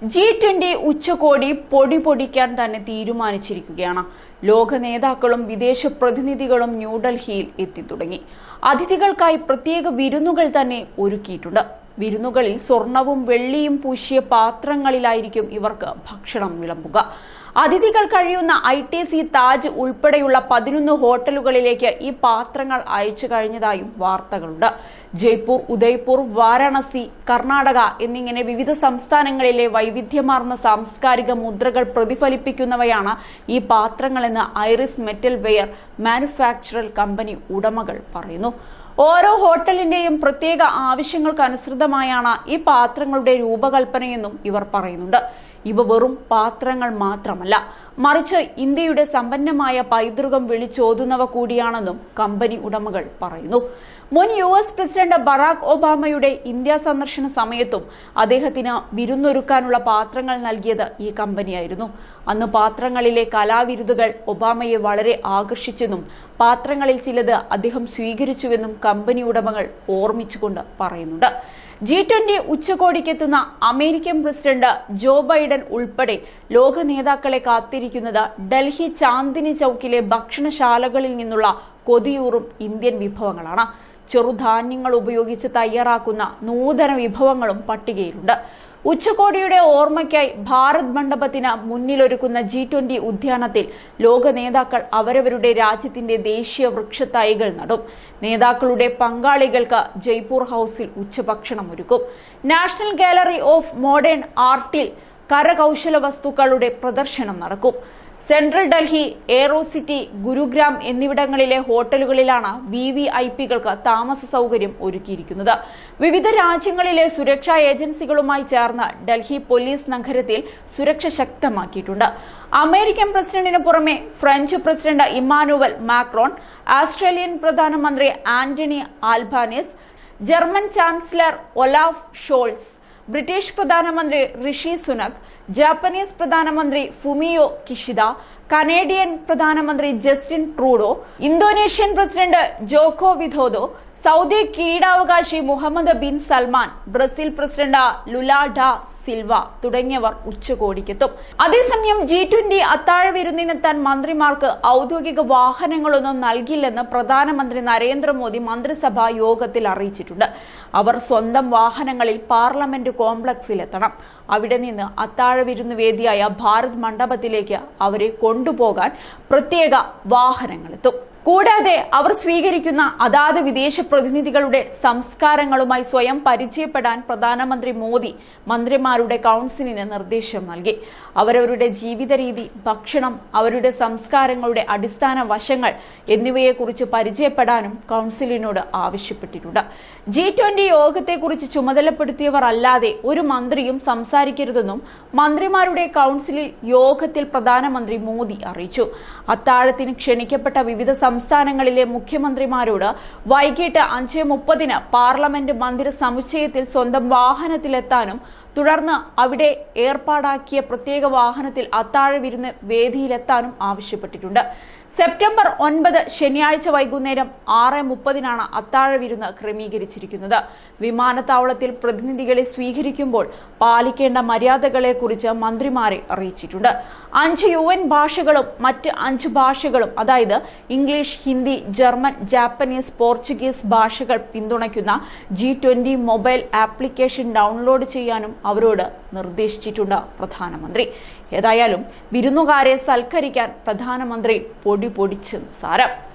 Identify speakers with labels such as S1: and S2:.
S1: G twenty ഉച്ചകോടി പൊടി പൊടിക്കാൻ തന്നെ തീരുമാനിച്ചിരിക്കുകയാണ് ലോക നേതാക്കളും വിദേശ പ്രതിനിധികളും ന്യൂഡൽഹിയിൽ എത്തിത്തുടങ്ങി അതിഥികൾക്കായി പ്രത്യേക വിരുന്നുകൾ തന്നെ ഒരുക്കിയിട്ടുണ്ട് വിരുന്നുകളിൽ സ്വർണവും വെള്ളിയും പൂശിയ പാത്രങ്ങളിലായിരിക്കും ഇവർക്ക് ഭക്ഷണം വിളമ്പുക അതിഥികൾ കഴിയുന്ന ഐ ടി സി താജ് ഉൾപ്പെടെയുള്ള പതിനൊന്ന് ഹോട്ടലുകളിലേക്ക് ഈ പാത്രങ്ങൾ അയച്ചു കഴിഞ്ഞതായും വാർത്തകളുണ്ട് ജയ്പൂർ ഉദയ്പൂർ വാരാണസി കർണാടക എന്നിങ്ങനെ വിവിധ സംസ്ഥാനങ്ങളിലെ വൈവിധ്യമാർന്ന സാംസ്കാരിക മുദ്രകൾ പ്രതിഫലിപ്പിക്കുന്നവയാണ് ഈ പാത്രങ്ങളെന്ന് Iris metal ware manufacturer company ഉടമകൾ പറയുന്നു ഓരോ ഹോട്ടലിന്റെയും പ്രത്യേക ആവശ്യങ്ങൾക്കനുസൃതമായാണ് ഈ പാത്രങ്ങളുടെ രൂപകൽപ്പനയെന്നും ഇവർ പറയുന്നുണ്ട് ഇവ വെറും പാത്രങ്ങൾ മാത്രമല്ല മറിച്ച് ഇന്ത്യയുടെ സമ്പന്നമായ പൈതൃകം വിളിച്ചോതുന്നവ കൂടിയാണെന്നും കമ്പനി ഉടമകൾ പറയുന്നു മുൻ യു എസ് പ്രസിഡന്റ് ബറാക് ഒബാമയുടെ ഇന്ത്യ സന്ദർശന സമയത്തും അദ്ദേഹത്തിന് വിരുന്നൊരുക്കാനുള്ള പാത്രങ്ങൾ നൽകിയത് ഈ കമ്പനിയായിരുന്നു അന്ന് പാത്രങ്ങളിലെ കലാവിരുതുകൾ ഒബാമയെ വളരെ ആകർഷിച്ചെന്നും പാത്രങ്ങളിൽ ചിലത് അദ്ദേഹം സ്വീകരിച്ചുവെന്നും കമ്പനി ഉടമകൾ ഓർമ്മിച്ചുകൊണ്ട് പറയുന്നുണ്ട് ജി ട്വന്റി ഉച്ചകോടിക്കെത്തുന്ന അമേരിക്കൻ പ്രസിഡന്റ് ജോ ബൈഡൻ ഉൾപ്പെടെ ലോക നേതാക്കളെ കാത്തിരിക്കുന്നത് ഡൽഹി ചാന്ദിനി ചൌക്കിലെ ഭക്ഷണശാലകളിൽ നിന്നുള്ള കൊതിയൂറും ഇന്ത്യൻ വിഭവങ്ങളാണ് ചെറുധാന്യങ്ങൾ ഉപയോഗിച്ച് തയ്യാറാക്കുന്ന നൂതന വിഭവങ്ങളും പട്ടികയിലുണ്ട് ഉച്ചകോടിയുടെ ഓർമ്മയ്ക്കായി ഭാരത് മണ്ഡപത്തിന് മുന്നിലൊരുക്കുന്ന ജി ട്വന്റി ഉദ്യാനത്തിൽ ലോക നേതാക്കൾ അവരവരുടെ രാജ്യത്തിന്റെ ദേശീയ വൃക്ഷത്തൈകൾ നടും നേതാക്കളുടെ പങ്കാളികൾക്ക് ജയ്പൂർ ഹൌസിൽ ഉച്ചഭക്ഷണം ഒരുക്കും നാഷണൽ ഗാലറി ഓഫ് മോഡേൺ ആർട്ടിൽ കരകൗശല വസ്തുക്കളുടെ പ്രദർശനം നടക്കും central Delhi aero city Gurugram എന്നിവിടങ്ങളിലെ ഹോട്ടലുകളിലാണ് വി വി ഐ പികൾക്ക് താമസ സൗകര്യം ഒരുക്കിയിരിക്കുന്നത് വിവിധ രാജ്യങ്ങളിലെ സുരക്ഷാ ഏജൻസികളുമായി ചേർന്ന് ഡൽഹി പോലീസ് നഗരത്തിൽ സുരക്ഷ ശക്തമാക്കിയിട്ടുണ്ട് അമേരിക്കൻ പ്രസിഡന്റിന് പുറമെ French president Emmanuel Macron Australian പ്രധാനമന്ത്രി Anthony Albanese German chancellor Olaf Scholz British പ്രധാനമന്ത്രി ഋഷി സുനക് ജാപ്പനീസ് പ്രധാനമന്ത്രി ഫുമിയോ കിഷിദ കനേഡിയൻ പ്രധാനമന്ത്രി Justin Trudeau Indonesian president Joko Widodo Saudi കിരീടാവകാശി Muhammad bin Salman Brazil president Lula da Silva തുടങ്ങിയവർ ഉച്ചകോടിക്കെത്തും അതേസമയം G twenty അത്താഴ വിരുന്നിനെത്താൻ മന്ത്രിമാർക്ക് ഔദ്യോഗിക വാഹനങ്ങളൊന്നും നൽകില്ലെന്ന് പ്രധാനമന്ത്രി നരേന്ദ്രമോദി മന്ത്രിസഭാ യോഗത്തിൽ അറിയിച്ചിട്ടുണ്ട് അവർ സ്വന്തം വാഹനങ്ങളിൽ പാർലമെന്റ് കോംപ്ലക്സിലെത്തണം അവിടെ നിന്ന് അത്താഴ വിരുന്ന് വേദിയായ ഭാരത് മണ്ഡപത്തിലേക്ക് അവരെ കൊണ്ടുപോകാൻ പ്രത്യേക വാഹനങ്ങളെത്തും കൂടാതെ അവർ സ്വീകരിക്കുന്ന അതാത് വിദേശ പ്രതിനിധികളുടെ സംസ്കാരങ്ങളുമായി സ്വയം പരിചയപ്പെടാൻ പ്രധാനമന്ത്രി മോദി മന്ത്രിമാരുടെ കൗൺസിലിന് നിർദ്ദേശം നൽകി അവരവരുടെ ജീവിത രീതി ഭക്ഷണം അവരുടെ സംസ്കാരങ്ങളുടെ അടിസ്ഥാന വശങ്ങൾ എന്നിവയെക്കുറിച്ച് പരിചയപ്പെടാനും കൗൺസിലിനോട് ആവശ്യപ്പെട്ടിട്ടുണ്ട് ജി ട്വന്റി യോഗത്തെക്കുറിച്ച് ചുമതലപ്പെടുത്തിയവർ അല്ലാതെ ഒരു മന്ത്രിയും സംസാരിക്കരുതെന്നും മന്ത്രിമാരുടെ കൗൺസിലിൽ യോഗത്തിൽ പ്രധാനമന്ത്രി മോദി അറിയിച്ചു അത്താഴത്തിന് ക്ഷണിക്കപ്പെട്ട വിവിധ സംസ്ഥാനങ്ങളിലെ മുഖ്യമന്ത്രിമാരോട് വൈകിട്ട് അഞ്ച് മുപ്പതിന് പാർലമെന്റ് മന്ദിര സമുച്ചയത്തിൽ സ്വന്തം വാഹനത്തിലെത്താനും തുടർന്ന് അവിടെ ഏർപ്പാടാക്കിയ പ്രത്യേക വാഹനത്തിൽ അത്താഴ വിരുന്ന് വേദിയിലെത്താനും ആവശ്യപ്പെട്ടിട്ടുണ്ട് സെപ്റ്റംബർ ഒൻപത് ശനിയാഴ്ച വൈകുന്നേരം ആറ് മുപ്പതിനാണ് അത്താഴ വിരുന്ന് ക്രമീകരിച്ചിരിക്കുന്നത് വിമാനത്താവളത്തിൽ പ്രതിനിധികളെ സ്വീകരിക്കുമ്പോൾ പാലിക്കേണ്ട മര്യാദകളെക്കുറിച്ച് മന്ത്രിമാരെ അറിയിച്ചിട്ടുണ്ട് അഞ്ച് യു എൻ ഭാഷകളും മറ്റ് അഞ്ച് ഭാഷകളും അതായത് English Hindi German Japanese Portuguese ഭാഷകൾ പിന്തുണയ്ക്കുന്ന G twenty mobile application download ചെയ്യാനും അവരോട് നിർദ്ദേശിച്ചിട്ടുണ്ട് പ്രധാനമന്ത്രി ഏതായാലും വിരുന്നുകാരെ സൽക്കരിക്കാൻ പ്രധാനമന്ത്രി പൊടി പൊടിച്ച് സാരം